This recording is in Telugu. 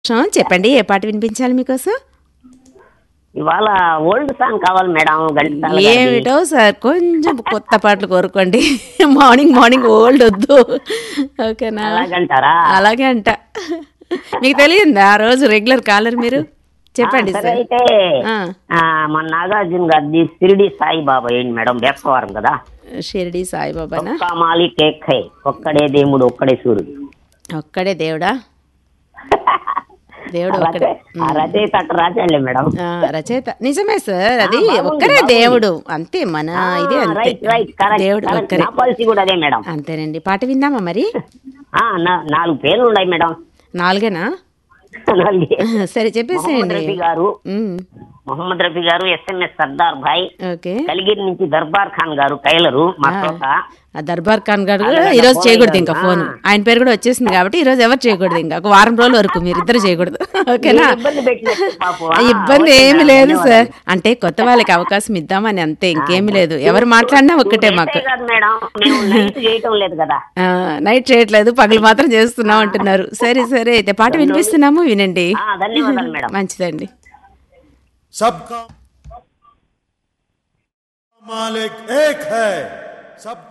సంతోషం. చెప్పండి ఏ పాట వినిపించాలి మీకోసం ఇవాళ ఓల్డ్ సాంగ్ కావాలి మేడం గణితాల గారిది. ఏమిటో సార్ కొంచెం కొత్త పాటలు కోరుకోండి మార్నింగ్ మార్నింగ్ ఓల్డ్ వద్దు ఓకేనా అలాగంటారా అలాగే అంట మీకు తెలియందా ఆ రోజు రెగ్యులర్ కాలర్ మీరు చెప్పండి ఆ, సరే సార్ అయితే ఆ. ఆ, మన నాగార్జున గారిది షిరిడి సాయిబాబా ఏంటి మేడం బేస్తవారం కదా షిరిడి సాయిబాబానా ఒక్క మాలి కేక్ హై ఒక్కడే దేవుడు ఒక్కడే సూర్యుడు ఒక్కడే దేవుడా దేవుడు ఆ ఒక్కడే రచయి- ఆ రచయిత అట్ట రాశాడులే మేడం ఆ, రచయిత నిజమే సార్ అది ఆ, బాగుంది, ఒక్కరే బాగుంది. దేవుడు అంతే మన ఇది అంతే రైట్ రైట్ కరెక్ట్ దేవుడు కరెక్ట్. ఒక్కరే నా పాలసీ కూడా అదే మేడం అంతేనండి పాట విందామా మరి ఆ, నా- నాలుగు పేర్లు ఉన్నాయి మేడం నాలుగేనా నాలుగే. సరే మొహమ్మద్ చెప్పేసేయండి రఫీ గారు ఉమ్, మొహమ్మద్ రఫీ గారు ఎస్ఎంఎస్ సర్దార్ భాయ్ ఓకే కలిగిరి నుంచి దర్బార్ ఖాన్ గారు టైలరు మా తోట ఆ దర్బార్ ఖాన్ గారు కూడా అలాగే ఈ రోజు ఫోన్ చేయకూడదు చేయాలి. ఇంకా ఫోన్ ఆ. ఆయన పేరు కూడా వచ్చేసింది కాబట్టి ఈ రోజు ఎవరు చేయకూడదు ఇంకా ఒక వారం రోజుల వరకు మీరు ఇద్దరు చేయకూడదు ఓకేనా మీరు ఇబ్బంది పెట్టినట్టు పాపం. ఆ, ఇబ్బంది ఓకే ఏమి మేడం, లేదు సార్ ధన్యవాదాలు. అంటే కొత్త వాళ్ళకి అవకాశం ఇద్దామని అంతే ఇంకేమి లేదు ఎవరు మాట్లాడినా ఒక్కటే మాకు అంతే కాదు మేడం మేము నైట్ చేయటం లేదు కదా ఆ, నైట్ చేయట్లేదు పగలు మాత్రం చేస్తున్నాం అంటున్నారు సరే సరే అయితే పాట వినిపిస్తున్నాము వినండి ఆ, ధన్యవాదాలు మేడం మంచిదండి सबका मालिक एक है सब